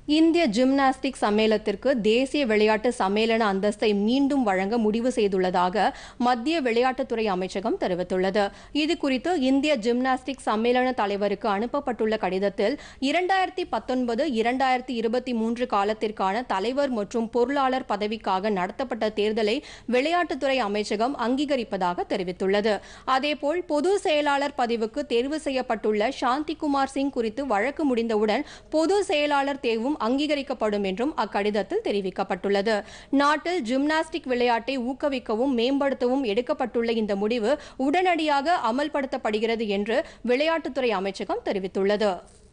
இந்திய ஜிம்னாஸ்டிக் சம்மேளனத்திற்கு தேசிய விளையாட்டு சம்மேளன அந்தஸ்தை மீண்டும் வழங்க முடிவு செய்துள்ளதாக மத்திய விளையாட்டுத்துறை அமைச்சகம் தெரிவித்துள்ளது இது குறித்து இந்திய ஜிம்னாஸ்டிக் சம்மேளன தலைவருக்கு அனுப்பப்பட்டுள்ள கடிதத்தில் இரண்டாயிரத்தி பத்தொன்பது இரண்டாயிரத்தி இருபத்தி மூன்று காலத்திற்கான தலைவர் மற்றும் பொருளாளர் பதவிக்காக நடத்தப்பட்ட தேர்தலை விளையாட்டுத்துறை அமைச்சகம் அங்கீகரிப்பதாக தெரிவித்துள்ளது அதேபோல் பொது செயலாளர் பதவிக்கு தேர்வு செய்யப்பட்டுள்ள சாந்திகுமார் சிங் குறித்து வழக்கு முடிந்தவுடன் பொது செயலாளர் தேர்வும் அங்கீகரிக்கப்படும் என்றும் அக்கடிதத்தில் தெரிவிக்கப்பட்டுள்ளது நாட்டில் ஜிம்னாஸ்டிக் விளையாட்டை ஊக்குவிக்கவும் மேம்படுத்தவும் எடுக்கப்பட்டுள்ள இந்த முடிவு உடனடியாக அமல்படுத்தப்படுகிறது என்று விளையாட்டுத்துறை அமைச்சகம் தெரிவித்துள்ளது